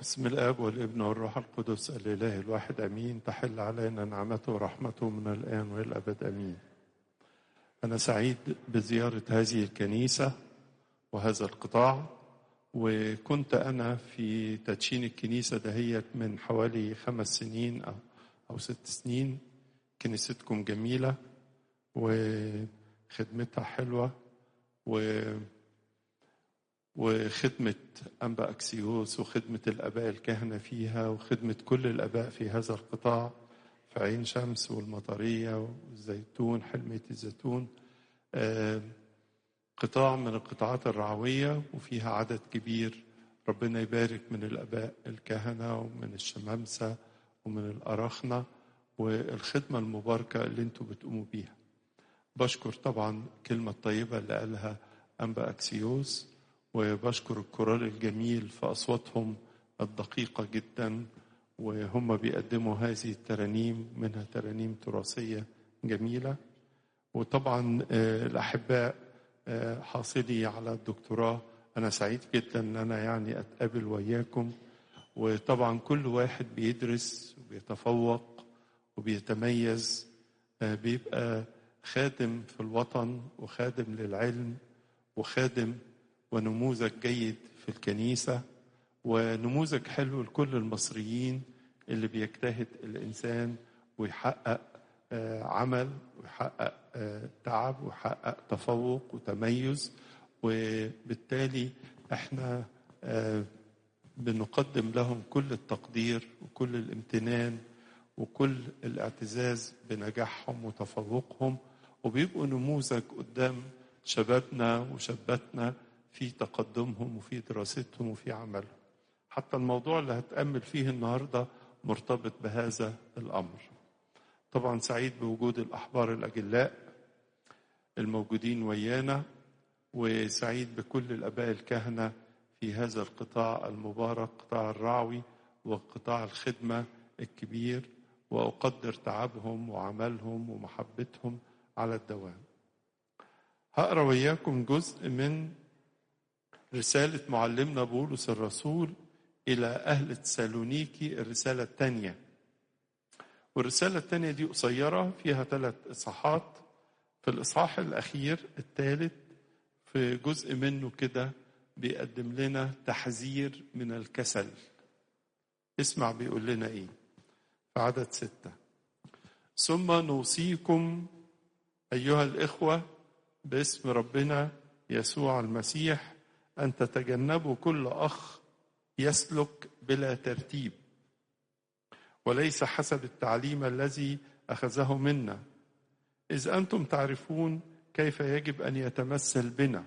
بسم الاب والابن والروح القدس الاله الواحد امين تحل علينا نعمته ورحمته من الان والى الابد امين انا سعيد بزياره هذه الكنيسه وهذا القطاع وكنت انا في تدشين الكنيسه دهيت من حوالي خمس سنين او او ست سنين كنيستكم جميله وخدمتها حلوه و وخدمة أنبا أكسيوس وخدمة الآباء الكهنة فيها وخدمة كل الآباء في هذا القطاع في عين شمس والمطرية والزيتون حلمية الزيتون آه قطاع من القطاعات الرعوية وفيها عدد كبير ربنا يبارك من الآباء الكهنة ومن الشمامسة ومن الأراخنة والخدمة المباركة اللي انتوا بتقوموا بيها بشكر طبعا كلمة طيبة اللي قالها أنبا أكسيوس وبشكر الكورال الجميل في أصواتهم الدقيقة جدا وهم بيقدموا هذه الترانيم منها ترانيم تراثية جميلة وطبعا الأحباء حاصلي على الدكتوراه أنا سعيد جدا أن أنا يعني أتقابل وياكم وطبعا كل واحد بيدرس وبيتفوق وبيتميز بيبقى خادم في الوطن وخادم للعلم وخادم ونموذج جيد في الكنيسة ونموذج حلو لكل المصريين اللي بيجتهد الإنسان ويحقق عمل ويحقق تعب ويحقق تفوق وتميز وبالتالي احنا بنقدم لهم كل التقدير وكل الامتنان وكل الاعتزاز بنجاحهم وتفوقهم وبيبقوا نموذج قدام شبابنا وشاباتنا في تقدمهم وفي دراستهم وفي عملهم حتى الموضوع اللي هتأمل فيه النهاردة مرتبط بهذا الأمر طبعا سعيد بوجود الأحبار الأجلاء الموجودين ويانا وسعيد بكل الأباء الكهنة في هذا القطاع المبارك قطاع الرعوي وقطاع الخدمة الكبير وأقدر تعبهم وعملهم ومحبتهم على الدوام هقرا وياكم جزء من رسالة معلمنا بولس الرسول إلى أهل تسالونيكي الرسالة الثانية والرسالة الثانية دي قصيرة فيها ثلاث إصحاحات في الإصحاح الأخير الثالث في جزء منه كده بيقدم لنا تحذير من الكسل اسمع بيقول لنا إيه في عدد ستة ثم نوصيكم أيها الإخوة باسم ربنا يسوع المسيح أن تتجنبوا كل أخ يسلك بلا ترتيب وليس حسب التعليم الذي أخذه منا إذ أنتم تعرفون كيف يجب أن يتمثل بنا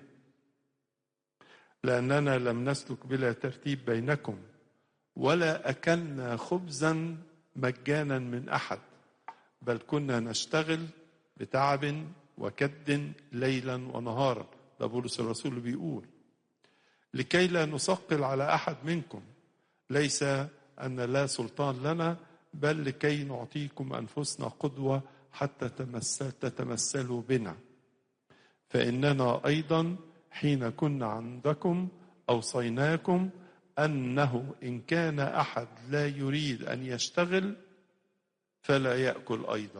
لأننا لم نسلك بلا ترتيب بينكم ولا أكلنا خبزا مجانا من أحد بل كنا نشتغل بتعب وكد ليلا ونهارا ده بولس الرسول بيقول لكي لا نثقل على احد منكم ليس ان لا سلطان لنا بل لكي نعطيكم انفسنا قدوه حتى تمثل تتمثلوا بنا فاننا ايضا حين كنا عندكم اوصيناكم انه ان كان احد لا يريد ان يشتغل فلا ياكل ايضا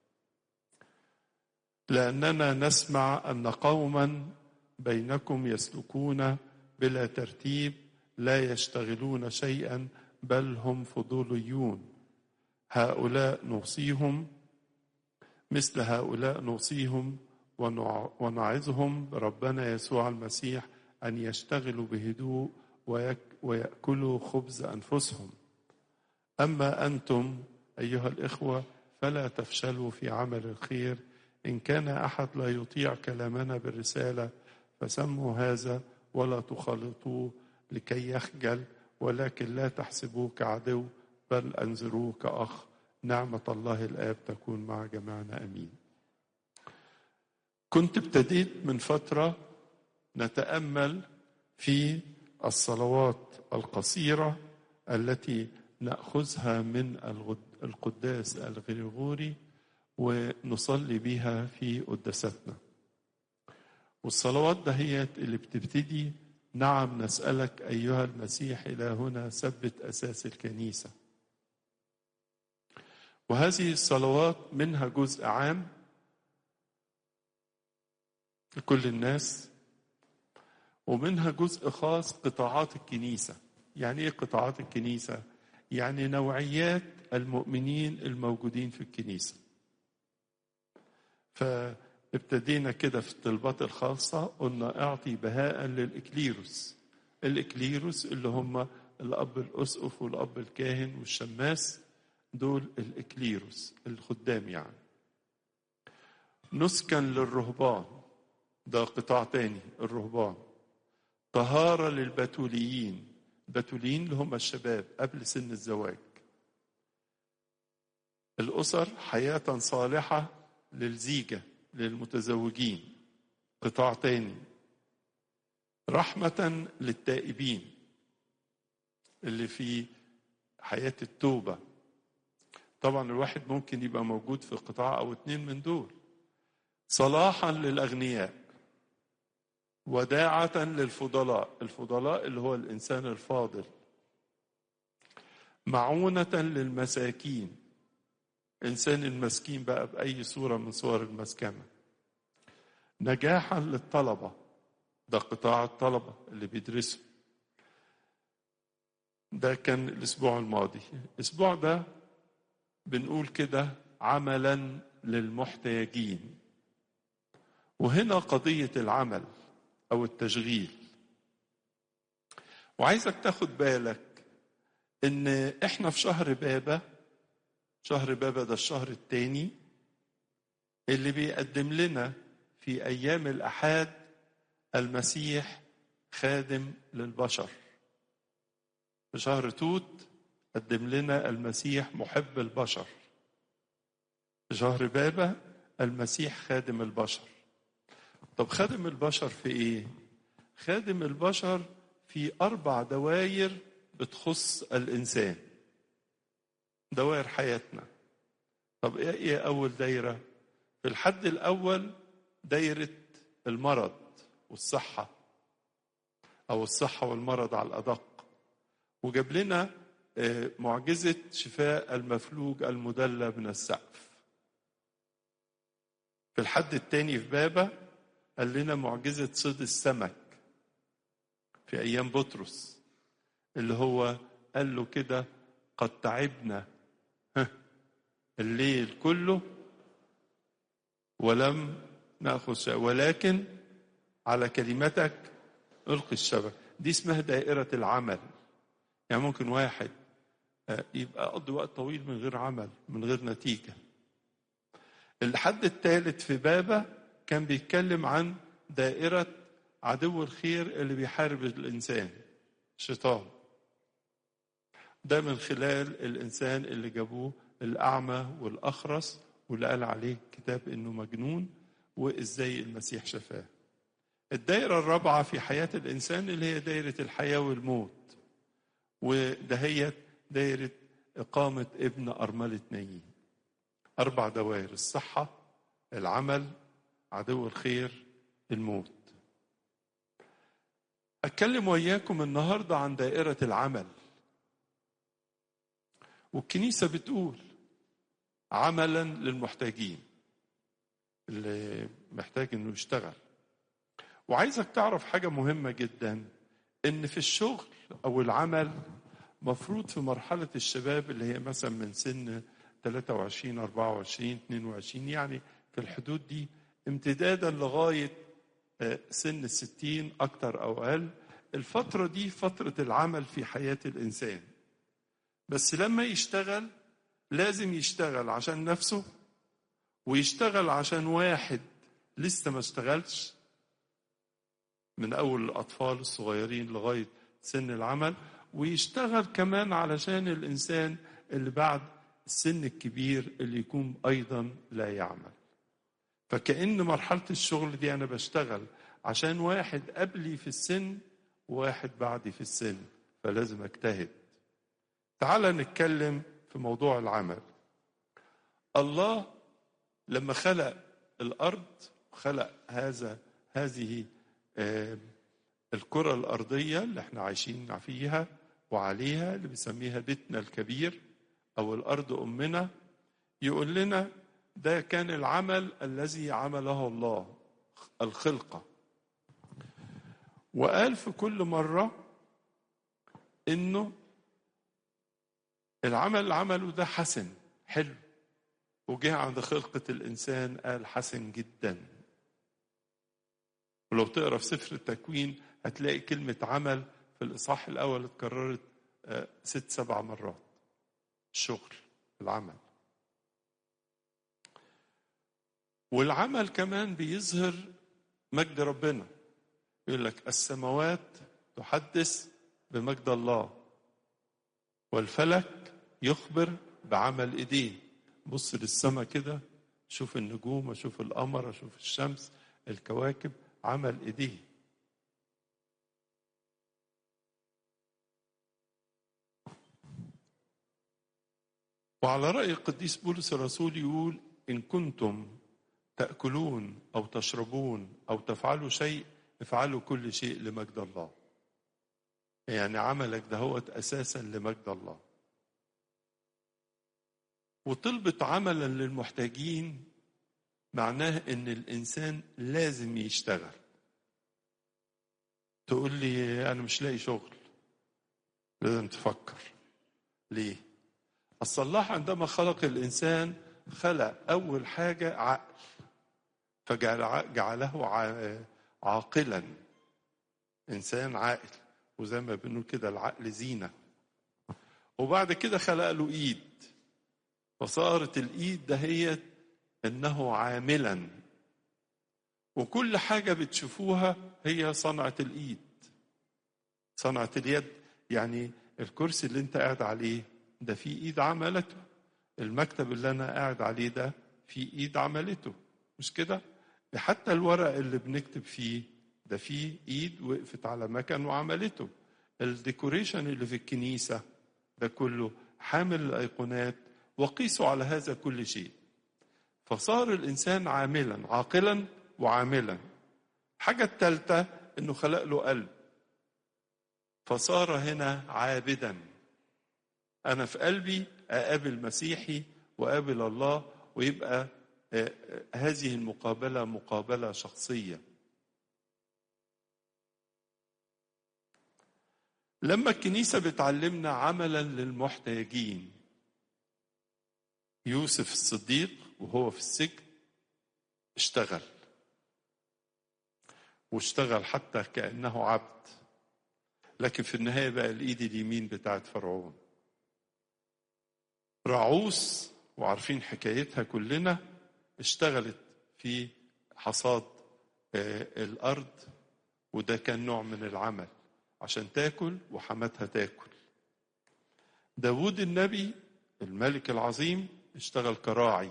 لاننا نسمع ان قوما بينكم يسلكون بلا ترتيب لا يشتغلون شيئا بل هم فضوليون هؤلاء نوصيهم مثل هؤلاء نوصيهم ونعظهم بربنا يسوع المسيح ان يشتغلوا بهدوء وياكلوا خبز انفسهم اما انتم ايها الاخوه فلا تفشلوا في عمل الخير ان كان احد لا يطيع كلامنا بالرساله فسموا هذا ولا تخالطوه لكي يخجل ولكن لا تحسبوه كعدو بل انذروه كاخ نعمه الله الاب تكون مع جميعنا امين كنت ابتديت من فتره نتامل في الصلوات القصيره التي ناخذها من القداس الغريغوري ونصلي بها في قداستنا والصلوات دهيت اللي بتبتدي نعم نسألك أيها المسيح إلهنا ثبت أساس الكنيسة وهذه الصلوات منها جزء عام لكل الناس ومنها جزء خاص قطاعات الكنيسة يعني ايه قطاعات الكنيسة يعني نوعيات المؤمنين الموجودين في الكنيسة فابتدينا كده في الطلبات الخاصة قلنا اعطي بهاء للإكليروس الإكليروس اللي هم الأب الأسقف والأب الكاهن والشماس دول الإكليروس الخدام يعني نسكا للرهبان ده قطاع تاني الرهبان طهارة للبتوليين البتوليين اللي هم الشباب قبل سن الزواج الأسر حياة صالحة للزيجة للمتزوجين قطاع تاني رحمة للتائبين اللي في حياة التوبة طبعا الواحد ممكن يبقى موجود في قطاع أو اتنين من دول صلاحا للأغنياء وداعة للفضلاء الفضلاء اللي هو الإنسان الفاضل معونة للمساكين إنسان المسكين بقى بأي صورة من صور المسكنة نجاحا للطلبة ده قطاع الطلبة اللي بيدرسوا ده كان الأسبوع الماضي الأسبوع ده بنقول كده عملا للمحتاجين وهنا قضية العمل أو التشغيل وعايزك تاخد بالك إن إحنا في شهر بابا شهر بابا ده الشهر التاني اللي بيقدم لنا في أيام الأحاد المسيح خادم للبشر في شهر توت قدم لنا المسيح محب البشر في شهر بابا المسيح خادم البشر طب خادم البشر في ايه خادم البشر في اربع دواير بتخص الانسان دوائر حياتنا طب ايه ايه اول دايره في الحد الاول دايره المرض والصحه او الصحه والمرض على الادق وجاب لنا معجزه شفاء المفلوج المدلى من السقف في الحد الثاني في بابا قال لنا معجزة صيد السمك في أيام بطرس اللي هو قال له كده قد تعبنا الليل كله ولم نأخذ شيء ولكن على كلمتك ألقي الشبك دي اسمها دائرة العمل يعني ممكن واحد يبقى قضي وقت طويل من غير عمل من غير نتيجة الحد الثالث في بابا كان بيتكلم عن دائرة عدو الخير اللي بيحارب الإنسان الشيطان ده من خلال الإنسان اللي جابوه الأعمى والأخرس واللي قال عليه كتاب إنه مجنون وإزاي المسيح شفاه الدائرة الرابعة في حياة الإنسان اللي هي دائرة الحياة والموت ودهيت دائرة إقامة ابن أرملة نايين أربع دوائر الصحة العمل عدو الخير الموت أتكلم وياكم النهاردة عن دائرة العمل والكنيسة بتقول عملا للمحتاجين اللي محتاج انه يشتغل وعايزك تعرف حاجة مهمة جدا ان في الشغل او العمل مفروض في مرحلة الشباب اللي هي مثلا من سن 23 24 22 يعني في الحدود دي امتدادا لغاية سن الستين أكتر أو أقل الفترة دي فترة العمل في حياة الإنسان بس لما يشتغل لازم يشتغل عشان نفسه ويشتغل عشان واحد لسه ما اشتغلش من أول الأطفال الصغيرين لغاية سن العمل ويشتغل كمان علشان الإنسان اللي بعد السن الكبير اللي يكون أيضا لا يعمل فكأن مرحلة الشغل دي أنا بشتغل عشان واحد قبلي في السن وواحد بعدي في السن فلازم أجتهد تعال نتكلم في موضوع العمل الله لما خلق الأرض خلق هذا هذه الكرة الأرضية اللي احنا عايشين فيها وعليها اللي بنسميها بيتنا الكبير أو الأرض أمنا يقول لنا ده كان العمل الذي عمله الله الخلقة وقال في كل مرة إنه العمل اللي عمله ده حسن حلو وجه عند خلقة الإنسان قال حسن جدا ولو تقرا في سفر التكوين هتلاقي كلمة عمل في الإصحاح الأول اتكررت ست سبع مرات الشغل العمل والعمل كمان بيظهر مجد ربنا يقول لك السماوات تحدث بمجد الله والفلك يخبر بعمل ايديه بص للسماء كده شوف النجوم اشوف القمر اشوف الشمس الكواكب عمل ايديه وعلى رأي القديس بولس الرسول يقول إن كنتم تأكلون أو تشربون أو تفعلوا شيء افعلوا كل شيء لمجد الله يعني عملك ده هو أساسا لمجد الله وطلبة عملا للمحتاجين معناه ان الانسان لازم يشتغل تقول لي انا مش لاقي شغل لازم تفكر ليه اصل الله عندما خلق الانسان خلق اول حاجه عقل فجعل جعله عاقلا انسان عاقل وزي ما بنقول كده العقل زينه وبعد كده خلق له ايد فصارت الايد دهيت انه عاملا وكل حاجه بتشوفوها هي صنعه الايد صنعه اليد يعني الكرسي اللي انت قاعد عليه ده في ايد عملته المكتب اللي انا قاعد عليه ده في ايد عملته مش كده حتى الورق اللي بنكتب فيه ده في ايد وقفت على مكان وعملته الديكوريشن اللي في الكنيسه ده كله حامل الايقونات وقيسوا على هذا كل شيء فصار الإنسان عاملا عاقلا وعاملا حاجة الثالثة إنه خلق له قلب فصار هنا عابدا أنا في قلبي أقابل مسيحي وأقابل الله ويبقى هذه المقابلة مقابلة شخصية لما الكنيسة بتعلمنا عملا للمحتاجين يوسف الصديق وهو في السجن اشتغل واشتغل حتى كأنه عبد لكن في النهاية بقى الإيد اليمين بتاعت فرعون رعوس وعارفين حكايتها كلنا اشتغلت في حصاد الأرض وده كان نوع من العمل عشان تاكل وحماتها تاكل داود النبي الملك العظيم اشتغل كراعي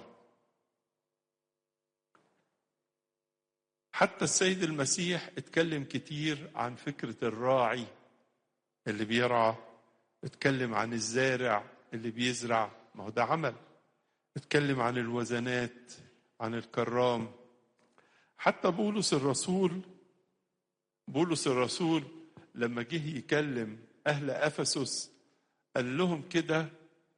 حتى السيد المسيح اتكلم كتير عن فكرة الراعي اللي بيرعى اتكلم عن الزارع اللي بيزرع ما هو ده عمل اتكلم عن الوزنات عن الكرام حتى بولس الرسول بولس الرسول لما جه يكلم أهل أفسس قال لهم كده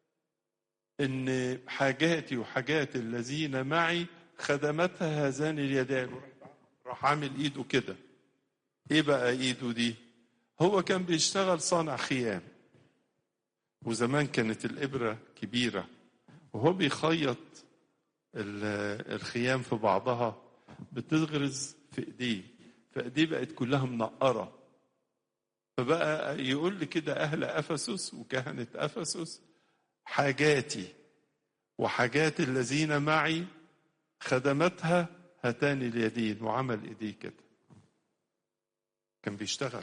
إن حاجاتي وحاجات الذين معي خدمتها هذان اليدان راح عامل ايده كده ايه بقى ايده دي هو كان بيشتغل صانع خيام وزمان كانت الإبرة كبيرة وهو بيخيط الخيام في بعضها بتغرز في ايديه فايديه بقت كلها منقرة فبقى يقول لي كده أهل أفسس وكهنة أفسس حاجاتي وحاجات الذين معي خدمتها هاتان اليدين وعمل ايديه كده كان بيشتغل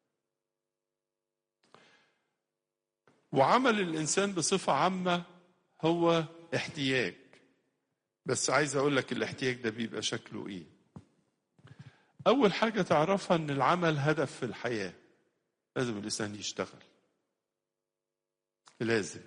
وعمل الانسان بصفه عامه هو احتياج بس عايز اقول لك الاحتياج ده بيبقى شكله ايه اول حاجه تعرفها ان العمل هدف في الحياه لازم الانسان يشتغل لازم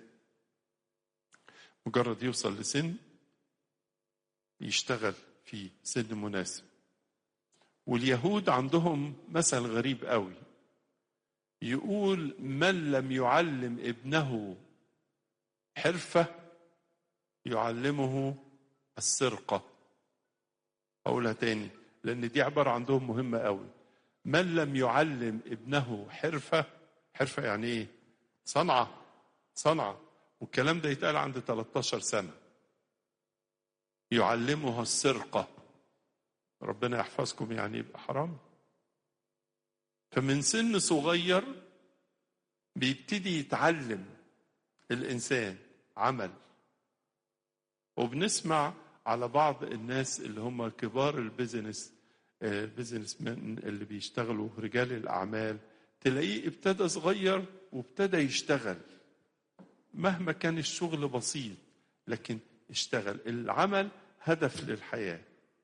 مجرد يوصل لسن يشتغل في سن مناسب واليهود عندهم مثل غريب قوي يقول من لم يعلم ابنه حرفة يعلمه السرقة أقولها تاني لأن دي عبارة عندهم مهمة قوي من لم يعلم ابنه حرفة حرفة يعني إيه صنعة صنعة والكلام ده يتقال عند 13 سنة يعلمها السرقة ربنا يحفظكم يعني يبقى حرام فمن سن صغير بيبتدي يتعلم الإنسان عمل وبنسمع على بعض الناس اللي هم كبار البيزنس البيزنس مان اللي بيشتغلوا رجال الأعمال تلاقيه ابتدى صغير وابتدى يشتغل مهما كان الشغل بسيط لكن اشتغل العمل هدف للحياة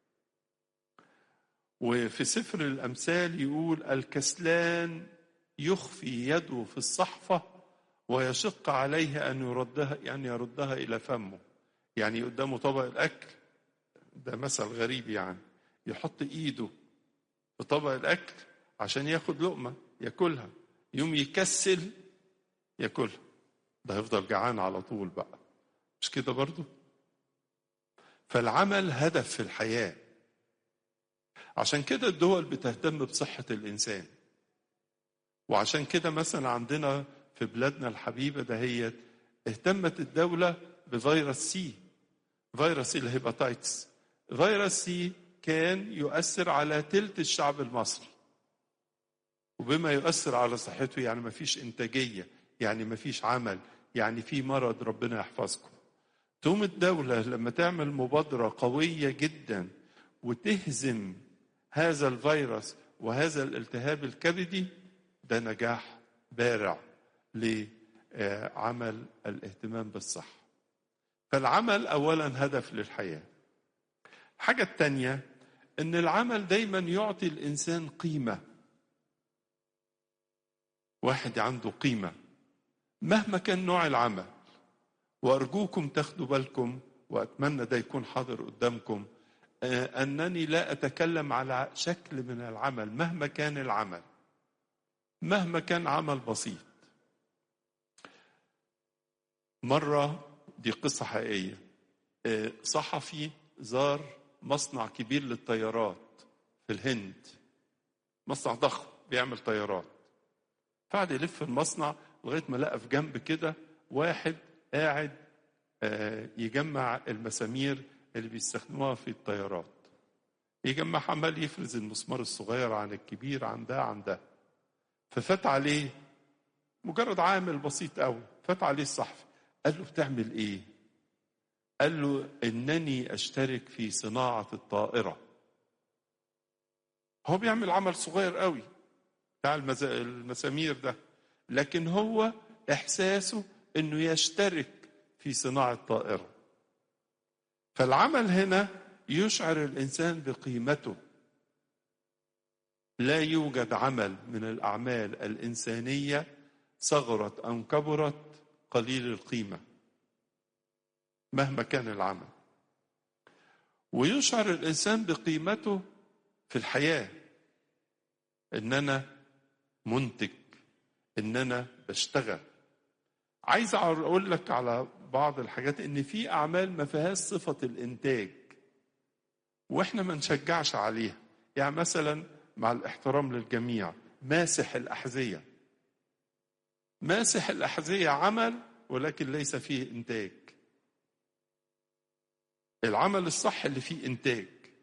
وفي سفر الأمثال يقول الكسلان يخفي يده في الصحفة ويشق عليه أن يردها يعني يردها إلى فمه يعني قدامه طبق الأكل ده مثل غريب يعني يحط إيده في طبق الأكل عشان ياخد لقمة ياكلها يوم يكسل ياكلها ده هيفضل جعان على طول بقى مش كده برضو فالعمل هدف في الحياة عشان كده الدول بتهتم بصحة الإنسان وعشان كده مثلا عندنا في بلادنا الحبيبة دهيت اهتمت الدولة بفيروس سي فيروس الهيباتايتس فيروس سي كان يؤثر على تلت الشعب المصري وبما يؤثر على صحته يعني ما فيش إنتاجية يعني ما فيش عمل يعني في مرض ربنا يحفظكم تقوم الدولة لما تعمل مبادرة قوية جدا وتهزم هذا الفيروس وهذا الالتهاب الكبدي ده نجاح بارع لعمل الاهتمام بالصحة فالعمل أولا هدف للحياة الحاجة الثانية أن العمل دايما يعطي الإنسان قيمة واحد عنده قيمة مهما كان نوع العمل وأرجوكم تاخدوا بالكم وأتمنى ده يكون حاضر قدامكم أنني لا أتكلم على شكل من العمل مهما كان العمل مهما كان عمل بسيط مرة دي قصة حقيقية صحفي زار مصنع كبير للطيارات في الهند مصنع ضخم بيعمل طيارات فقعد يلف في المصنع لغاية ما لقى في جنب كده واحد قاعد يجمع المسامير اللي بيستخدموها في الطيارات يجمع عمال يفرز المسمار الصغير عن الكبير عن ده عن ده ففات عليه مجرد عامل بسيط قوي فات عليه الصحفي قال له بتعمل ايه قال له انني اشترك في صناعه الطائره هو بيعمل عمل صغير قوي بتاع المسامير ده لكن هو احساسه انه يشترك في صناعه طائره فالعمل هنا يشعر الانسان بقيمته لا يوجد عمل من الاعمال الانسانيه صغرت ام كبرت قليل القيمه مهما كان العمل ويشعر الانسان بقيمته في الحياه ان انا منتج ان انا بشتغل عايز اقول لك على بعض الحاجات ان في اعمال ما فيهاش صفه الانتاج واحنا ما نشجعش عليها يعني مثلا مع الاحترام للجميع ماسح الاحذيه ماسح الاحذيه عمل ولكن ليس فيه انتاج العمل الصح اللي فيه انتاج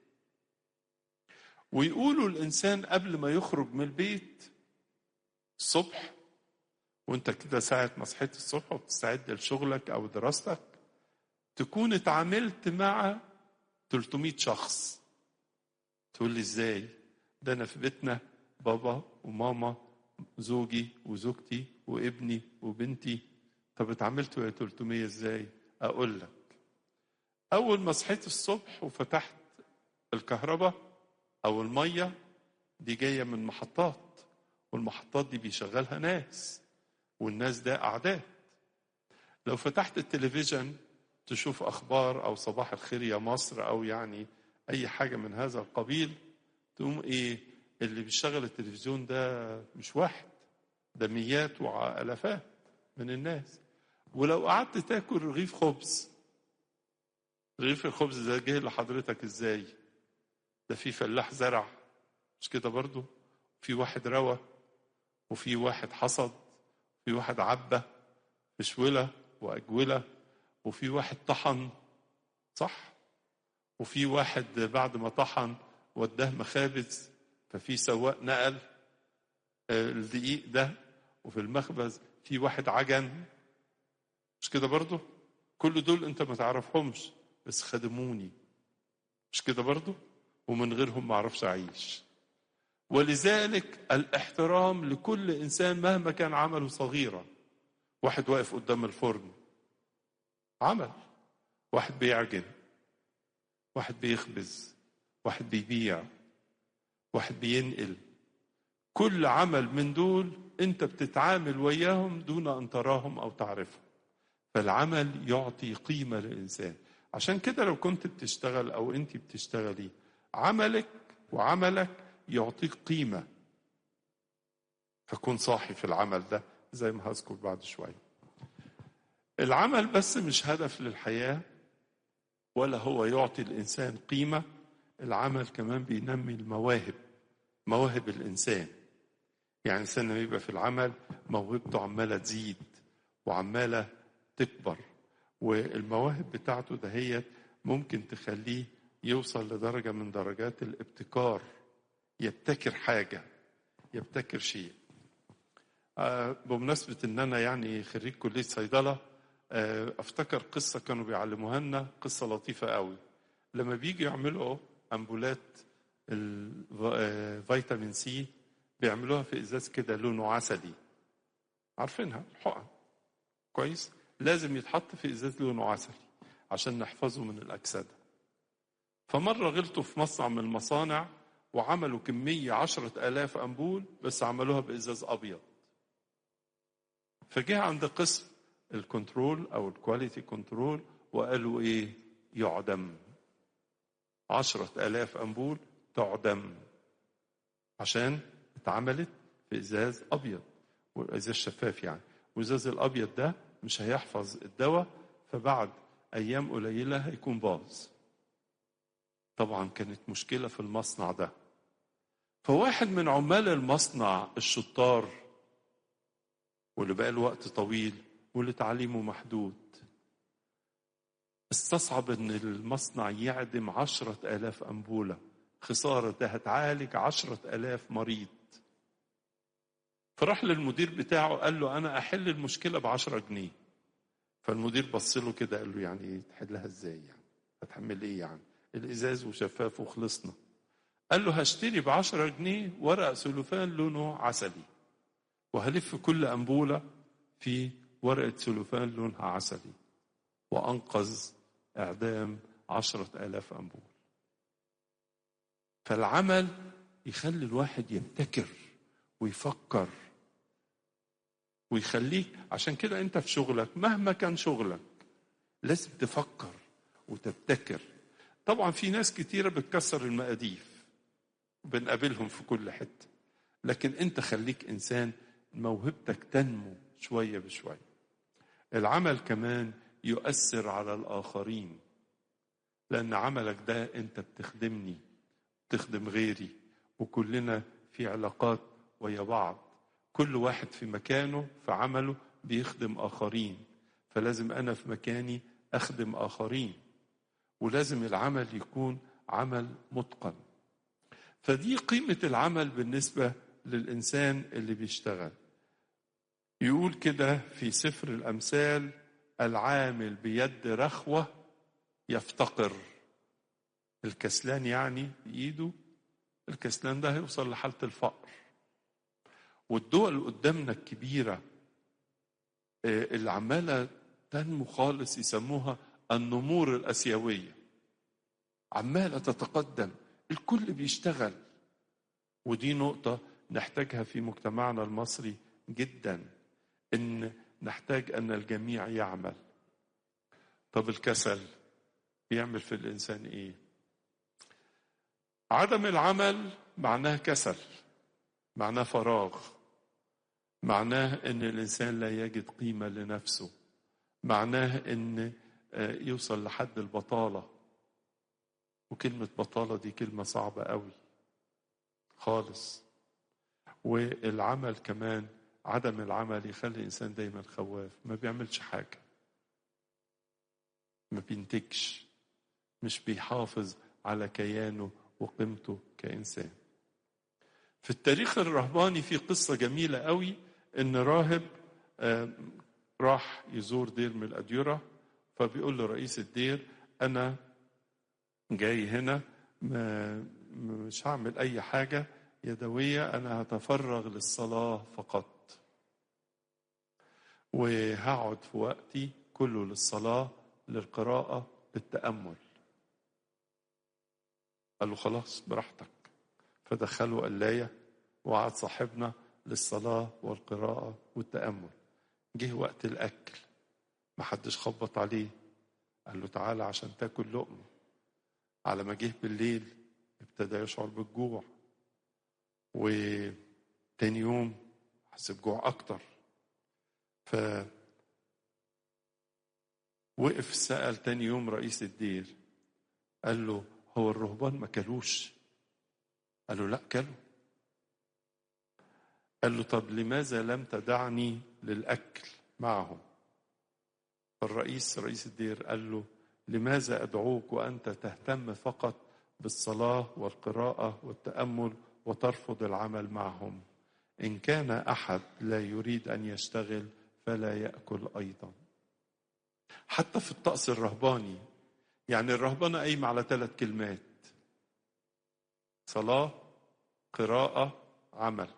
ويقولوا الانسان قبل ما يخرج من البيت الصبح وانت كده ساعة ما صحيت الصبح وبتستعد لشغلك او دراستك تكون اتعاملت مع 300 شخص تقول لي ازاي ده انا في بيتنا بابا وماما زوجي وزوجتي وابني وبنتي طب اتعاملت ويا 300 ازاي اقول لك اول ما صحيت الصبح وفتحت الكهرباء او الميه دي جايه من محطات والمحطات دي بيشغلها ناس والناس ده اعداد لو فتحت التلفزيون تشوف اخبار او صباح الخير يا مصر او يعني اي حاجه من هذا القبيل تقوم ايه اللي بيشتغل التلفزيون ده مش واحد ده ميات والافات من الناس ولو قعدت تاكل رغيف خبز رغيف الخبز ده جه لحضرتك ازاي ده في فلاح زرع مش كده برضو في واحد روى وفي واحد حصد في واحد عبى بشولة وأجولة وفي واحد طحن صح وفي واحد بعد ما طحن وداه مخابز ففي سواق نقل الدقيق ده وفي المخبز في واحد عجن مش كده برضو كل دول انت ما تعرفهمش بس خدموني مش كده برضو ومن غيرهم ما اعرفش اعيش ولذلك الاحترام لكل انسان مهما كان عمله صغيرا واحد واقف قدام الفرن عمل واحد بيعجن واحد بيخبز واحد بيبيع واحد بينقل كل عمل من دول انت بتتعامل وياهم دون ان تراهم او تعرفهم فالعمل يعطي قيمه للانسان عشان كده لو كنت بتشتغل او انت بتشتغلي عملك وعملك يعطيك قيمه فكن صاحي في العمل ده زي ما هذكر بعد شويه العمل بس مش هدف للحياه ولا هو يعطي الانسان قيمه العمل كمان بينمي المواهب مواهب الانسان يعني الانسان لما يبقى في العمل موهبته عماله تزيد وعماله تكبر والمواهب بتاعته دهيت ممكن تخليه يوصل لدرجه من درجات الابتكار يبتكر حاجه يبتكر شيء آه بمناسبه ان انا يعني خريج كليه صيدله آه افتكر قصه كانوا بيعلموها لنا قصه لطيفه قوي لما بيجي يعملوا امبولات الفيتامين سي بيعملوها في ازاز كده لونه عسلي عارفينها الحقن كويس لازم يتحط في ازاز لونه عسلي عشان نحفظه من الاكسده فمره غلطوا في مصنع من المصانع وعملوا كميه عشرة آلاف أنبول بس عملوها بإزاز أبيض فجه عند قسم الكنترول أو الكواليتي كنترول وقالوا إيه يعدم عشرة آلاف أنبول تعدم عشان اتعملت في ازاز ابيض وازاز شفاف يعني والازاز الابيض ده مش هيحفظ الدواء فبعد ايام قليله هيكون باظ طبعا كانت مشكله في المصنع ده فواحد من عمال المصنع الشطار واللي بقى له وقت طويل واللي تعليمه محدود استصعب ان المصنع يعدم عشرة آلاف أنبولة خسارة ده هتعالج عشرة آلاف مريض فراح للمدير بتاعه قال له أنا أحل المشكلة بعشرة جنيه فالمدير بص له كده قال له يعني تحلها ازاي يعني هتحمل ايه يعني الازاز وشفاف وخلصنا قال له هشتري بعشرة جنيه ورق سلوفان لونه عسلي وهلف كل أنبولة في ورقة سلوفان لونها عسلي وأنقذ إعدام عشرة آلاف أنبول فالعمل يخلي الواحد يبتكر ويفكر ويخليك عشان كده انت في شغلك مهما كان شغلك لازم تفكر وتبتكر طبعا في ناس كتيرة بتكسر المقاديف بنقابلهم في كل حتة لكن انت خليك انسان موهبتك تنمو شوية بشوية العمل كمان يؤثر على الآخرين لأن عملك ده أنت بتخدمني بتخدم غيري وكلنا في علاقات ويا بعض كل واحد في مكانه في عمله بيخدم آخرين فلازم أنا في مكاني أخدم آخرين ولازم العمل يكون عمل متقن فدي قيمة العمل بالنسبة للإنسان اللي بيشتغل يقول كده في سفر الأمثال العامل بيد رخوة يفتقر الكسلان يعني بإيده الكسلان ده هيوصل لحالة الفقر والدول اللي قدامنا الكبيرة اللي عمالة تنمو خالص يسموها النمور الآسيوية عمالة تتقدم الكل بيشتغل ودي نقطة نحتاجها في مجتمعنا المصري جدا ان نحتاج ان الجميع يعمل طب الكسل بيعمل في الانسان ايه عدم العمل معناه كسل معناه فراغ معناه ان الانسان لا يجد قيمه لنفسه معناه ان يوصل لحد البطاله وكلمه بطاله دي كلمه صعبه قوي خالص والعمل كمان عدم العمل يخلي الانسان دايما خواف ما بيعملش حاجه ما بينتجش مش بيحافظ على كيانه وقيمته كانسان في التاريخ الرهباني في قصه جميله قوي ان راهب راح يزور دير من الاديره فبيقول لرئيس الدير انا جاي هنا مش هعمل اي حاجه يدويه انا هتفرغ للصلاه فقط وهقعد في وقتي كله للصلاه للقراءه للتامل قال له خلاص براحتك فدخلوا قلايه وقعد صاحبنا للصلاة والقراءة والتأمل جه وقت الأكل ما حدش خبط عليه قال له تعالى عشان تاكل لقمة على ما جه بالليل ابتدى يشعر بالجوع وتاني يوم حس بجوع أكتر ف وقف سأل تاني يوم رئيس الدير قال له هو الرهبان ما كلوش قال له لا كلوا قال له طب لماذا لم تدعني للأكل معهم فالرئيس رئيس الدير قال له لماذا أدعوك وأنت تهتم فقط بالصلاة والقراءة والتأمل وترفض العمل معهم إن كان أحد لا يريد أن يشتغل فلا يأكل أيضا حتى في الطقس الرهباني يعني الرهبنة قايمة على ثلاث كلمات صلاة قراءة عمل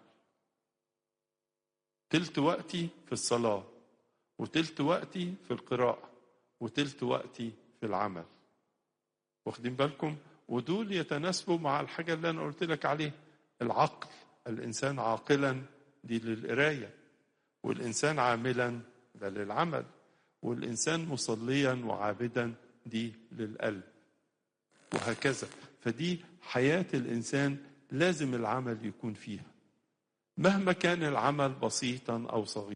تلت وقتي في الصلاة وتلت وقتي في القراءة وتلت وقتي في العمل واخدين بالكم ودول يتناسبوا مع الحاجة اللي أنا قلت لك عليه العقل الإنسان عاقلا دي للقراية والإنسان عاملا ده للعمل والإنسان مصليا وعابدا دي للقلب وهكذا فدي حياة الإنسان لازم العمل يكون فيها مهما كان العمل بسيطا أو صغيرا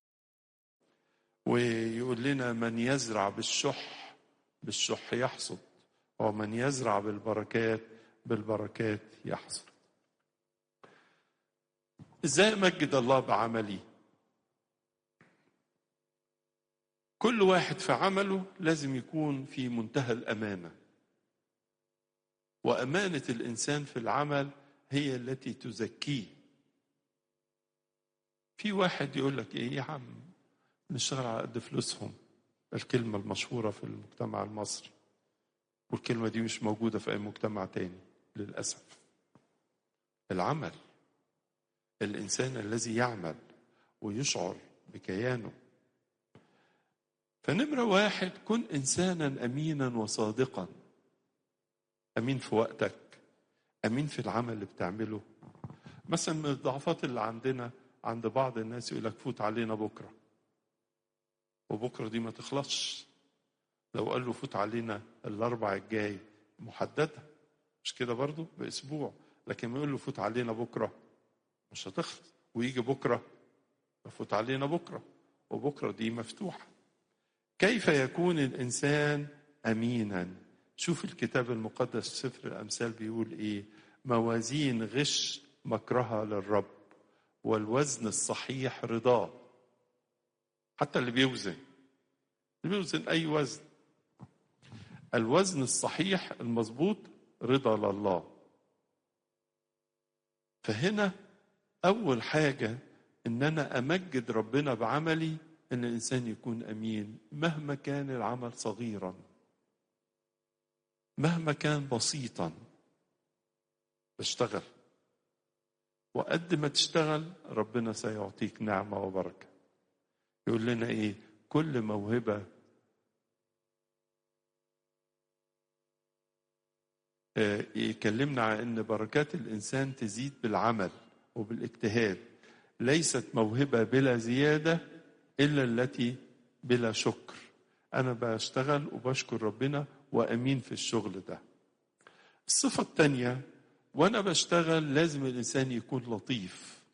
ويقول لنا من يزرع بالشح بالشح يحصد ومن يزرع بالبركات بالبركات يحصد ازاي امجد الله بعملي كل واحد في عمله لازم يكون في منتهى الامانه وامانه الانسان في العمل هي التي تزكيه في واحد يقول لك ايه يا عم نشتغل على قد فلوسهم الكلمه المشهوره في المجتمع المصري والكلمه دي مش موجوده في اي مجتمع تاني للاسف العمل الانسان الذي يعمل ويشعر بكيانه فنمرة واحد كن إنسانا أمينا وصادقا أمين في وقتك أمين في العمل اللي بتعمله مثلا من الضعفات اللي عندنا عند بعض الناس يقول لك فوت علينا بكرة وبكرة دي ما تخلصش لو قال له فوت علينا الأربع الجاي محددة مش كده برضو بأسبوع لكن ما يقول له فوت علينا بكرة مش هتخلص ويجي بكرة فوت علينا بكرة وبكرة دي مفتوحة كيف يكون الانسان امينا شوف الكتاب المقدس سفر الامثال بيقول ايه موازين غش مكرها للرب والوزن الصحيح رضاه حتى اللي بيوزن اللي بيوزن اي وزن الوزن الصحيح المظبوط رضا لله فهنا اول حاجه ان انا امجد ربنا بعملي ان الانسان يكون امين مهما كان العمل صغيرا مهما كان بسيطا اشتغل وقد ما تشتغل ربنا سيعطيك نعمه وبركه يقول لنا ايه كل موهبه يكلمنا عن ان بركات الانسان تزيد بالعمل وبالاجتهاد ليست موهبه بلا زياده إلا التي بلا شكر أنا بشتغل وبشكر ربنا وأمين في الشغل ده الصفة الثانية وانا بشتغل لازم الانسان يكون لطيف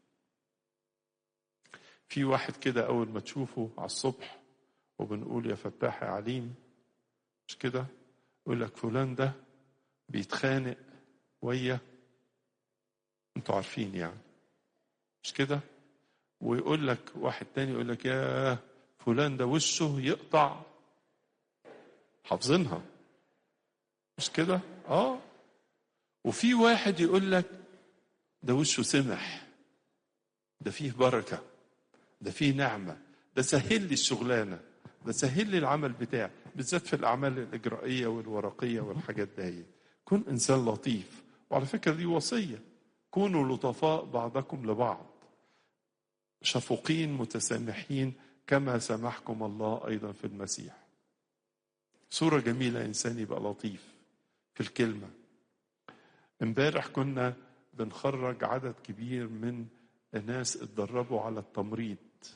في واحد كده اول ما تشوفه على الصبح وبنقول يا فتاح يا عليم مش كده يقول لك فلان ده بيتخانق ويا انتوا عارفين يعني مش كده ويقول لك واحد تاني يقول لك يا فلان ده وشه يقطع حافظينها مش كده اه وفي واحد يقول لك ده وشه سمح ده فيه بركه ده فيه نعمه ده سهل لي الشغلانه ده سهل لي العمل بتاعي بالذات في الاعمال الاجرائيه والورقيه والحاجات دي كن انسان لطيف وعلى فكره دي وصيه كونوا لطفاء بعضكم لبعض شفوقين متسامحين كما سامحكم الله ايضا في المسيح صوره جميله انسان يبقى لطيف في الكلمه امبارح كنا بنخرج عدد كبير من الناس اتدربوا على التمريض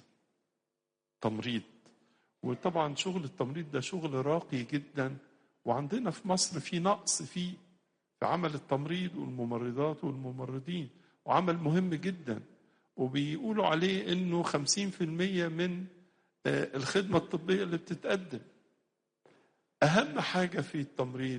تمريض وطبعا شغل التمريض ده شغل راقي جدا وعندنا في مصر في نقص فيه في عمل التمريض والممرضات والممرضين وعمل مهم جدا وبيقولوا عليه انه خمسين في المية من الخدمة الطبية اللي بتتقدم أهم حاجة في التمريض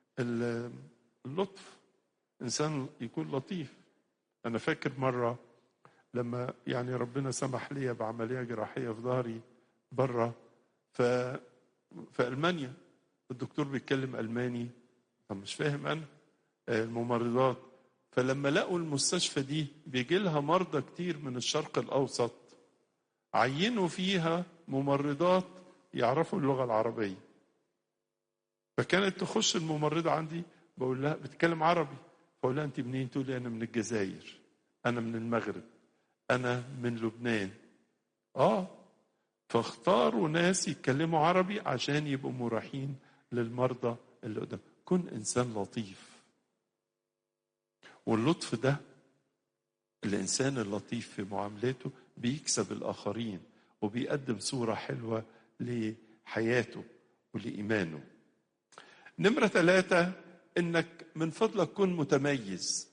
اللطف إنسان يكون لطيف أنا فاكر مرة لما يعني ربنا سمح لي بعملية جراحية في ظهري بره ف في ألمانيا الدكتور بيتكلم ألماني طب مش فاهم أنا الممرضات فلما لقوا المستشفى دي بيجي لها مرضى كتير من الشرق الأوسط عينوا فيها ممرضات يعرفوا اللغة العربية فكانت تخش الممرضة عندي بقول لها بتتكلم عربي بقول لها أنت منين؟ تقول لي أنا من الجزائر أنا من المغرب أنا من لبنان آه فاختاروا ناس يتكلموا عربي عشان يبقوا مريحين للمرضى اللي قدام كن إنسان لطيف واللطف ده الإنسان اللطيف في معاملته بيكسب الآخرين وبيقدم صورة حلوة لحياته ولإيمانه نمرة ثلاثة إنك من فضلك كن متميز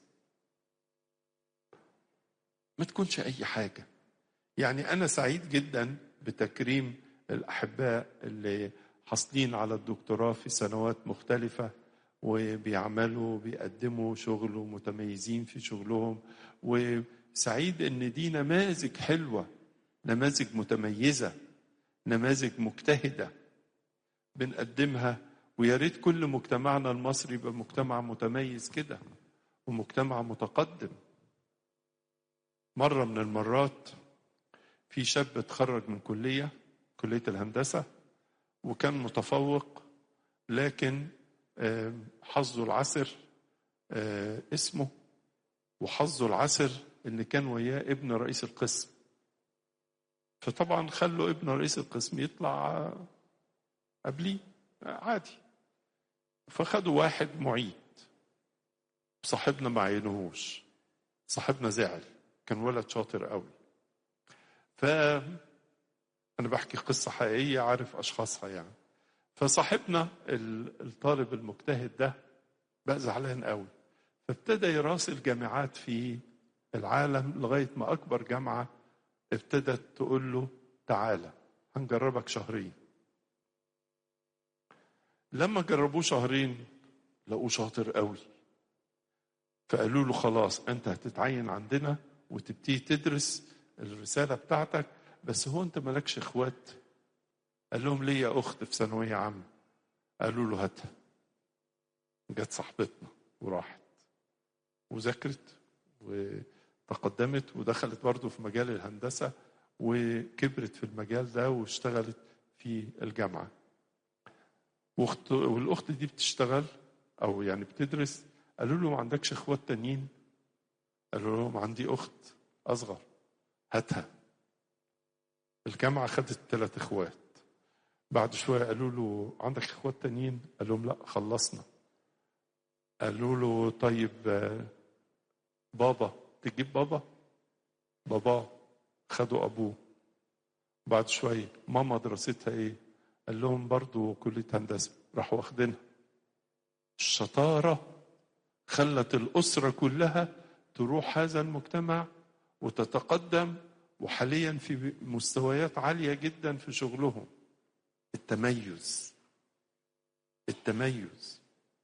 ما تكونش أي حاجة يعني أنا سعيد جدا بتكريم الأحباء اللي حاصلين على الدكتوراه في سنوات مختلفة وبيعملوا وبيقدموا شغل ومتميزين في شغلهم وسعيد ان دي نماذج حلوه نماذج متميزه نماذج مجتهده بنقدمها ويا ريت كل مجتمعنا المصري يبقى مجتمع متميز كده ومجتمع متقدم مره من المرات في شاب اتخرج من كليه كليه الهندسه وكان متفوق لكن حظه العسر اسمه وحظه العسر ان كان وياه ابن رئيس القسم فطبعا خلوا ابن رئيس القسم يطلع قبليه عادي فخدوا واحد معيد صاحبنا ما عينهوش صاحبنا زعل كان ولد شاطر قوي ف انا بحكي قصه حقيقيه عارف اشخاصها يعني فصاحبنا الطالب المجتهد ده بقى زعلان قوي فابتدى يراسل جامعات في العالم لغايه ما اكبر جامعه ابتدت تقول له تعالى هنجربك شهرين لما جربوه شهرين لقوه شاطر قوي فقالوا له خلاص انت هتتعين عندنا وتبتدي تدرس الرساله بتاعتك بس هو انت مالكش اخوات قال لهم ليا اخت في ثانويه عامه قالوا له هاتها جت صاحبتنا وراحت وذاكرت وتقدمت ودخلت برضه في مجال الهندسه وكبرت في المجال ده واشتغلت في الجامعه واخت والاخت دي بتشتغل او يعني بتدرس قالوا له ما عندكش اخوات تانيين قالوا لهم عندي اخت اصغر هاتها الجامعه خدت ثلاث اخوات بعد شويه قالوا له عندك اخوات تانيين قال لهم لا خلصنا قالوا له طيب بابا تجيب بابا بابا خدوا ابوه بعد شويه ماما دراستها ايه قال لهم برضو كليه هندسه راحوا واخدينها الشطاره خلت الأسرة كلها تروح هذا المجتمع وتتقدم وحاليا في مستويات عالية جدا في شغلهم التميز التميز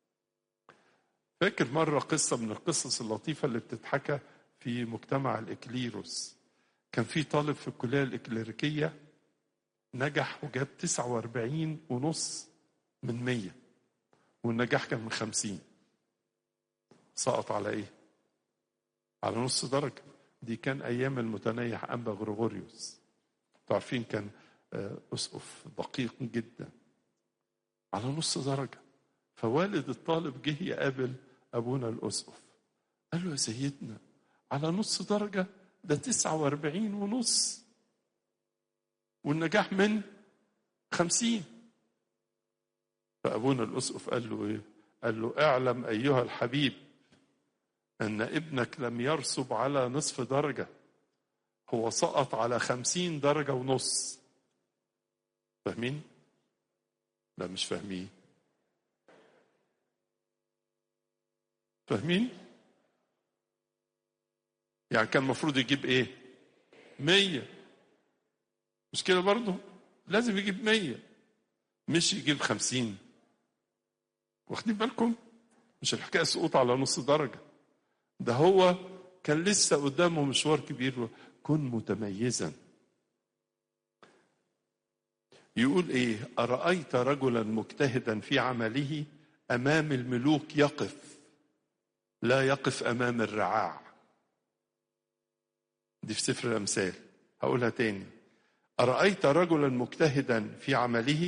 فاكر مرة قصة من القصص اللطيفة اللي بتتحكى في مجتمع الإكليروس كان في طالب في الكلية الإكليريكية نجح وجاب 49 ونص من 100 والنجاح كان من 50 سقط على ايه؟ على نص درجة دي كان أيام المتنيح أنبا غريغوريوس عارفين كان أسقف دقيق جدا على نص درجة فوالد الطالب جه يقابل أبونا الأسقف قال له يا سيدنا على نص درجة ده 49 ونص والنجاح من خمسين فأبونا الأسقف قال له إيه؟ قال له اعلم أيها الحبيب أن ابنك لم يرسب على نصف درجة هو سقط على خمسين درجة ونص فاهمين؟ لا مش فاهمين فاهمين؟ يعني كان المفروض يجيب ايه؟ مية مش كده برضه؟ لازم يجيب مية مش يجيب خمسين واخدين بالكم؟ مش الحكاية سقوط على نص درجة ده هو كان لسه قدامه مشوار كبير كن متميزا يقول ايه ارايت رجلا مجتهدا في عمله امام الملوك يقف لا يقف امام الرعاع دي في سفر الامثال هقولها تاني ارايت رجلا مجتهدا في عمله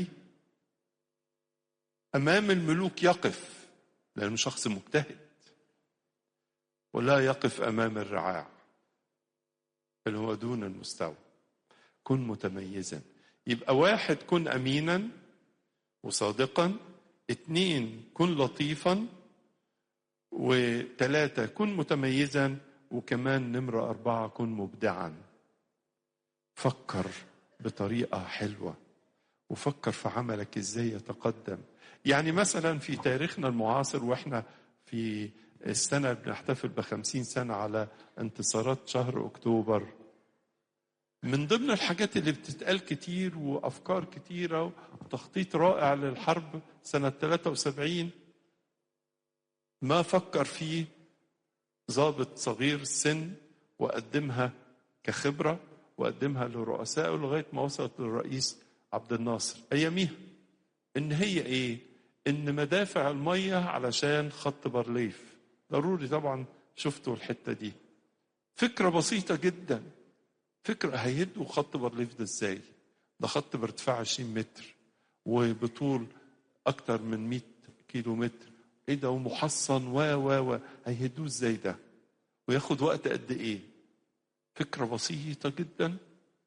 امام الملوك يقف لانه شخص مجتهد ولا يقف امام الرعاع بل هو دون المستوى كن متميزا يبقى واحد كن امينا وصادقا اتنين كن لطيفا وتلاتة كن متميزا وكمان نمرة أربعة كن مبدعا فكر بطريقة حلوة وفكر في عملك ازاي يتقدم يعني مثلا في تاريخنا المعاصر واحنا في السنة بنحتفل بخمسين سنة على انتصارات شهر أكتوبر من ضمن الحاجات اللي بتتقال كتير وأفكار كتيرة وتخطيط رائع للحرب سنة 73 ما فكر فيه ضابط صغير السن وقدمها كخبرة وقدمها لرؤسائه لغاية ما وصلت للرئيس عبد الناصر أياميها إن هي إيه؟ إن مدافع المية علشان خط بارليف ضروري طبعا شفتوا الحتة دي فكرة بسيطة جدا فكرة هيدوا خط بارليف ده ازاي ده خط بارتفاع 20 متر وبطول أكتر من 100 كيلو متر ايه ده ومحصن و و و هيهدوه ازاي ده وياخد وقت قد ايه فكرة بسيطة جدا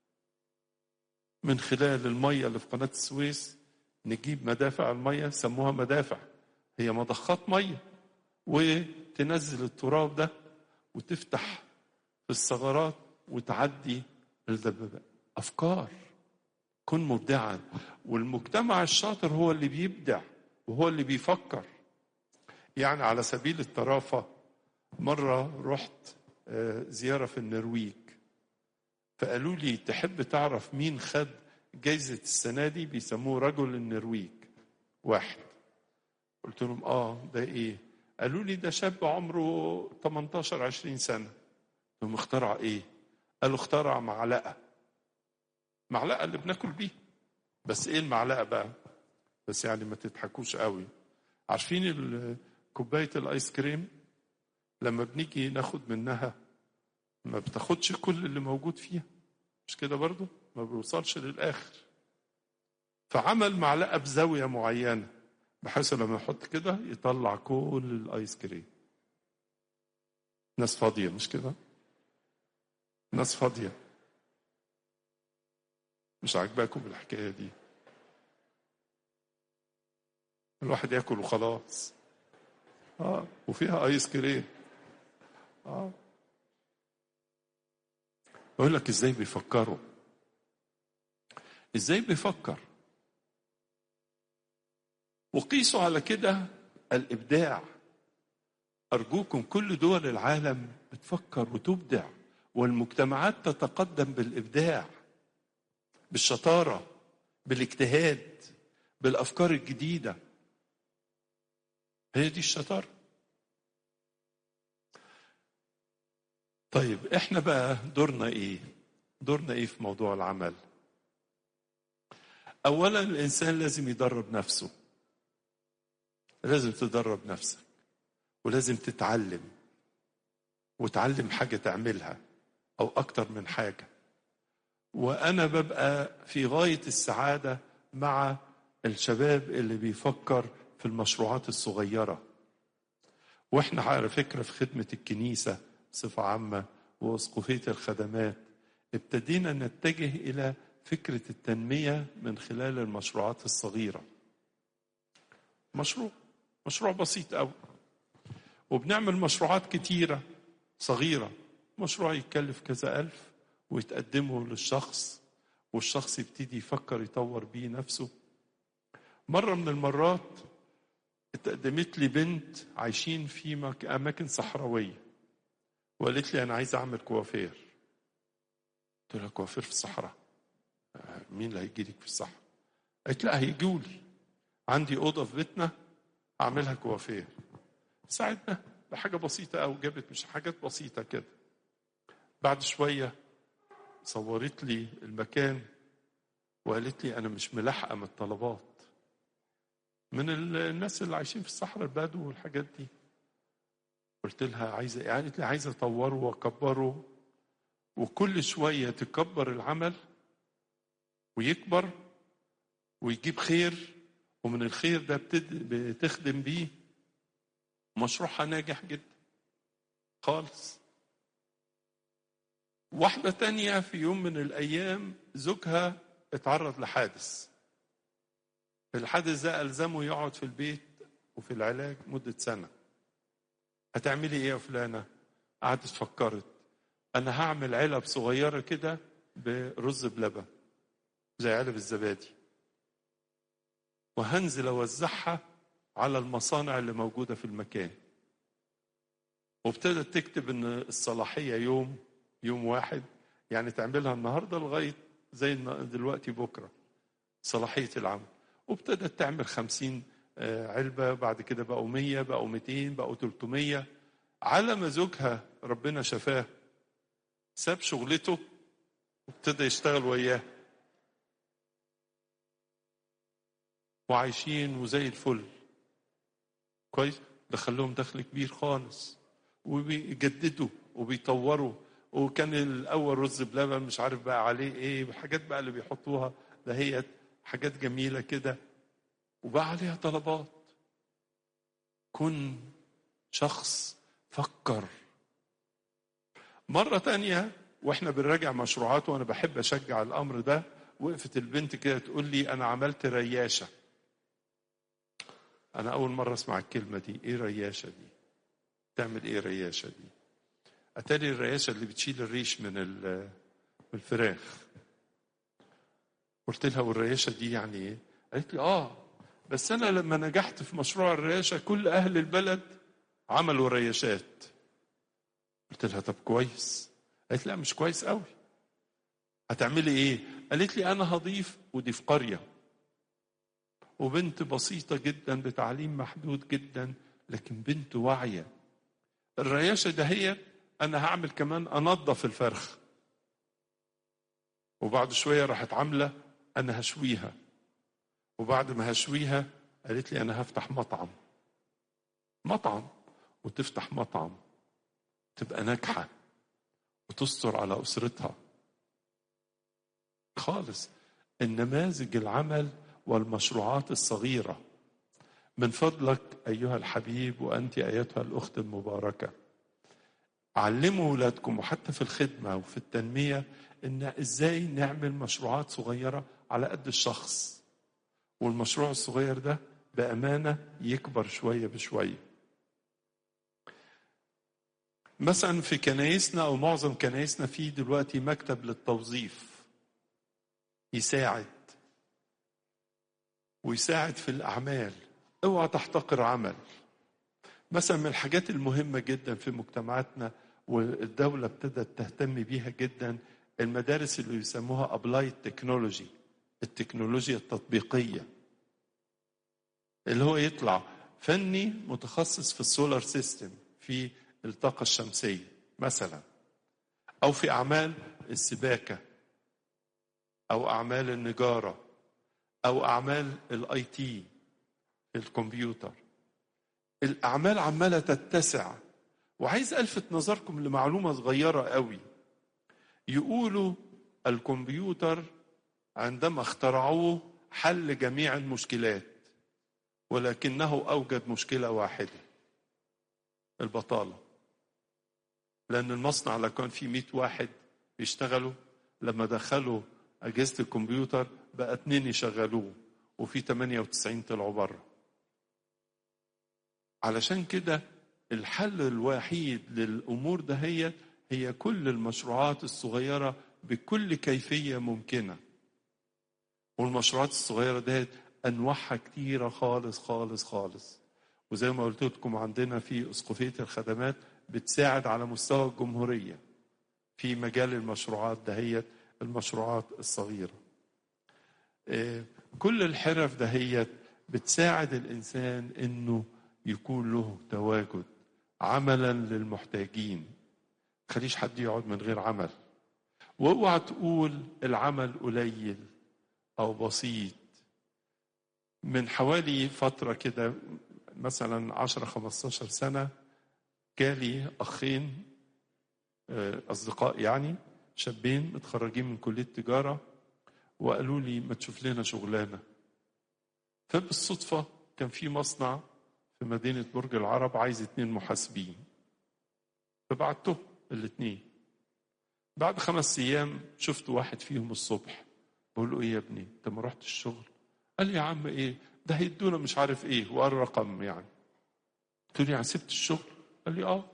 من خلال المية اللي في قناة السويس نجيب مدافع المية سموها مدافع هي مضخات مية وتنزل التراب ده وتفتح في الثغرات وتعدي الدبابات أفكار كن مبدعا والمجتمع الشاطر هو اللي بيبدع وهو اللي بيفكر يعني على سبيل الطرافة مرة رحت زيارة في النرويج فقالوا لي تحب تعرف مين خد جايزة السنة دي بيسموه رجل النرويج واحد قلت لهم اه ده ايه قالوا لي ده شاب عمره 18 20 سنة قلت لهم اخترع ايه قالوا اخترع معلقة معلقة اللي بناكل بيها بس ايه المعلقة بقى بس يعني ما تضحكوش قوي عارفين كوباية الايس كريم لما بنيجي ناخد منها ما بتاخدش كل اللي موجود فيها مش كده برضو ما بيوصلش للاخر فعمل معلقة بزاوية معينة بحيث لما يحط كده يطلع كل الايس كريم ناس فاضية مش كده ناس فاضية مش عاجباكم الحكاية دي الواحد ياكل وخلاص اه وفيها ايس كريم اه اقول لك ازاي بيفكروا ازاي بيفكر وقيسوا على كده الابداع أرجوكم كل دول العالم بتفكر وتبدع والمجتمعات تتقدم بالإبداع بالشطارة بالاجتهاد بالأفكار الجديدة هي دي الشطارة طيب احنا بقى دورنا ايه دورنا ايه في موضوع العمل اولا الانسان لازم يدرب نفسه لازم تدرب نفسك ولازم تتعلم وتعلم حاجه تعملها او اكتر من حاجه وانا ببقى في غايه السعاده مع الشباب اللي بيفكر في المشروعات الصغيره واحنا على فكره في خدمه الكنيسه بصفه عامه واسقفيه الخدمات ابتدينا نتجه الى فكره التنميه من خلال المشروعات الصغيره مشروع مشروع بسيط قوي وبنعمل مشروعات كتيره صغيره مشروع يتكلف كذا الف ويتقدمه للشخص والشخص يبتدي يفكر يطور بيه نفسه مرة من المرات اتقدمت لي بنت عايشين في مك... أماكن صحراوية وقالت لي أنا عايزة أعمل كوافير قلت لها كوافير في الصحراء مين اللي هيجي لك في الصحراء قالت لا هيجوا لي عندي أوضة في بيتنا أعملها كوافير ساعدنا بحاجة بسيطة أو جابت مش حاجات بسيطة كده بعد شوية صورت لي المكان وقالت لي أنا مش ملاحقة من الطلبات من الناس اللي عايشين في الصحراء البدو والحاجات دي قلت لها عايزه يعني قالت لي عايزه اطوره واكبره وكل شويه تكبر العمل ويكبر ويجيب خير ومن الخير ده بتخدم بيه مشروعها ناجح جدا خالص واحدة تانية في يوم من الأيام زوجها اتعرض لحادث الحادث ده ألزمه يقعد في البيت وفي العلاج مدة سنة هتعملي ايه يا فلانة قعدت فكرت انا هعمل علب صغيرة كده برز بلبن زي علب الزبادي وهنزل اوزعها على المصانع اللي موجودة في المكان وابتدت تكتب ان الصلاحية يوم يوم واحد يعني تعملها النهاردة لغاية زي دلوقتي بكرة صلاحية العمل وابتدت تعمل خمسين علبة بعد كده بقوا مية بقوا ميتين بقوا تلتمية على ما زوجها ربنا شفاه ساب شغلته وابتدى يشتغل وياه وعايشين وزي الفل كويس دخل لهم دخل كبير خالص وبيجددوا وبيطوروا وكان الاول رز بلبن مش عارف بقى عليه ايه حاجات بقى اللي بيحطوها دهيت حاجات جميله كده وبقى عليها طلبات كن شخص فكر مرة تانية واحنا بنراجع مشروعات وانا بحب اشجع الامر ده وقفت البنت كده تقول لي انا عملت رياشة انا اول مرة اسمع الكلمة دي ايه رياشة دي تعمل ايه رياشة دي اتاري الرياشة اللي بتشيل الريش من الفراخ قلت لها والرياشة دي يعني ايه قالت لي اه بس انا لما نجحت في مشروع الرياشه كل اهل البلد عملوا رياشات قلت لها طب كويس قالت لا مش كويس قوي هتعملي ايه قالت لي انا هضيف ودي في قريه وبنت بسيطه جدا بتعليم محدود جدا لكن بنت واعيه الرياشه ده هي انا هعمل كمان انظف الفرخ وبعد شويه راحت عامله انا هشويها وبعد ما هشويها قالت لي انا هفتح مطعم مطعم وتفتح مطعم تبقى ناجحه وتستر على اسرتها خالص النماذج العمل والمشروعات الصغيره من فضلك ايها الحبيب وانت ايتها الاخت المباركه علموا اولادكم وحتى في الخدمه وفي التنميه ان ازاي نعمل مشروعات صغيره على قد الشخص والمشروع الصغير ده بأمانة يكبر شوية بشوية مثلا في كنايسنا أو معظم كنايسنا في دلوقتي مكتب للتوظيف يساعد ويساعد في الأعمال اوعى تحتقر عمل مثلا من الحاجات المهمة جدا في مجتمعاتنا والدولة ابتدت تهتم بيها جدا المدارس اللي بيسموها ابلايد تكنولوجي التكنولوجيا التطبيقية اللي هو يطلع فني متخصص في السولار سيستم في الطاقة الشمسية مثلا أو في أعمال السباكة أو أعمال النجارة أو أعمال الاي تي الكمبيوتر الأعمال عمالة تتسع وعايز ألفت نظركم لمعلومة صغيرة قوي يقولوا الكمبيوتر عندما اخترعوه حل جميع المشكلات ولكنه أوجد مشكلة واحدة البطالة لأن المصنع لو كان فيه 100 واحد بيشتغلوا لما دخلوا أجهزة الكمبيوتر بقى اتنين يشغلوه وفي 98 طلعوا بره علشان كده الحل الوحيد للأمور دهيت هي كل المشروعات الصغيرة بكل كيفية ممكنة والمشروعات الصغيرة دهيت أنواعها كتيرة خالص خالص خالص وزي ما قلت لكم عندنا في أسقفية الخدمات بتساعد على مستوى الجمهورية في مجال المشروعات دهيت المشروعات الصغيرة كل الحرف دهيت بتساعد الإنسان إنه يكون له تواجد عملا للمحتاجين خليش حد يقعد من غير عمل واوعى تقول العمل قليل او بسيط من حوالي فترة كده مثلا 10 15 سنة جالي أخين أصدقاء يعني شابين متخرجين من كلية تجارة وقالوا لي ما تشوف لنا شغلانة فبالصدفة كان في مصنع في مدينة برج العرب عايز اتنين محاسبين فبعته الاتنين بعد خمس أيام شفت واحد فيهم الصبح بقول له إيه يا ابني أنت ما رحتش الشغل قال لي يا عم إيه ده هيدونا مش عارف إيه وقال رقم يعني قلت له يعني سبت الشغل قال لي آه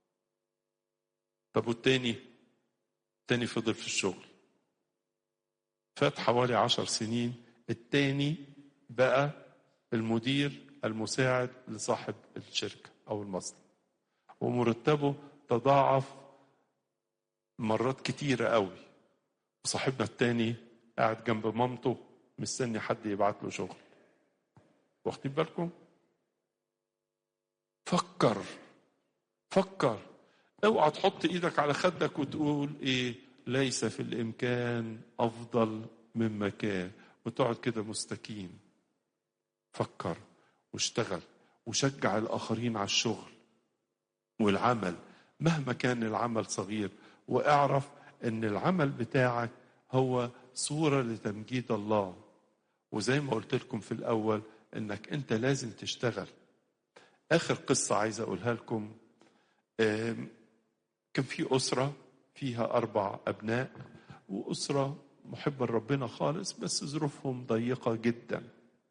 طب والتاني التاني فضل في الشغل فات حوالي عشر سنين التاني بقى المدير المساعد لصاحب الشركة أو المصنع ومرتبه تضاعف مرات كتيرة قوي وصاحبنا التاني قاعد جنب مامته مستني حد يبعت له شغل واخدين بالكم فكر فكر اوعى تحط ايدك على خدك وتقول ايه ليس في الامكان افضل من مكان وتقعد كده مستكين فكر واشتغل وشجع الاخرين على الشغل والعمل مهما كان العمل صغير واعرف ان العمل بتاعك هو صوره لتمجيد الله وزي ما قلت لكم في الاول انك انت لازم تشتغل اخر قصه عايز اقولها لكم كان في اسره فيها اربع ابناء واسره محبه لربنا خالص بس ظروفهم ضيقه جدا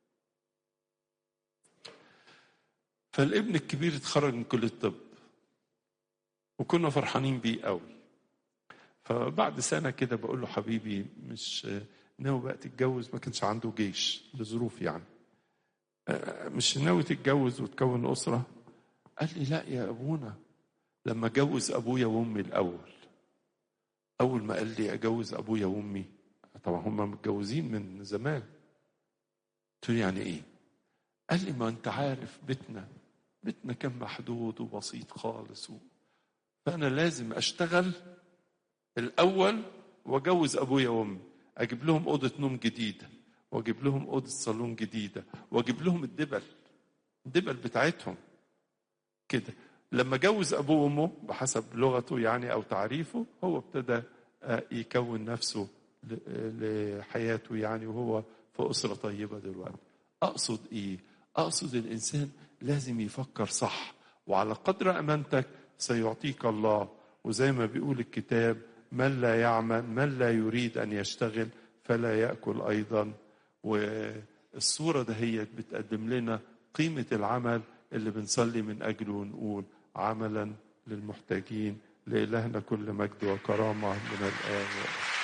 فالابن الكبير اتخرج من كليه الطب وكنا فرحانين بيه قوي فبعد سنه كده بقول له حبيبي مش ناوي بقى تتجوز ما كانش عنده جيش لظروف يعني مش ناوي تتجوز وتكون اسره قال لي لا يا ابونا لما اتجوز ابويا وامي الاول اول ما قال لي اجوز ابويا وامي طبعا هم متجوزين من زمان قلت له يعني ايه قال لي ما انت عارف بيتنا بيتنا كان محدود وبسيط خالص و... فانا لازم اشتغل الاول واجوز ابويا وامي اجيب لهم اوضه نوم جديده واجيب لهم اوضه صالون جديده واجيب لهم الدبل الدبل بتاعتهم كده لما جوز ابوه وامه بحسب لغته يعني او تعريفه هو ابتدى يكون نفسه لحياته يعني وهو في اسره طيبه دلوقتي اقصد ايه اقصد الانسان لازم يفكر صح وعلى قدر امانتك سيعطيك الله وزي ما بيقول الكتاب من لا يعمل من لا يريد ان يشتغل فلا ياكل ايضا والصوره دهيت بتقدم لنا قيمه العمل اللي بنصلي من اجله ونقول عملا للمحتاجين لإلهنا كل مجد وكرامة من الآن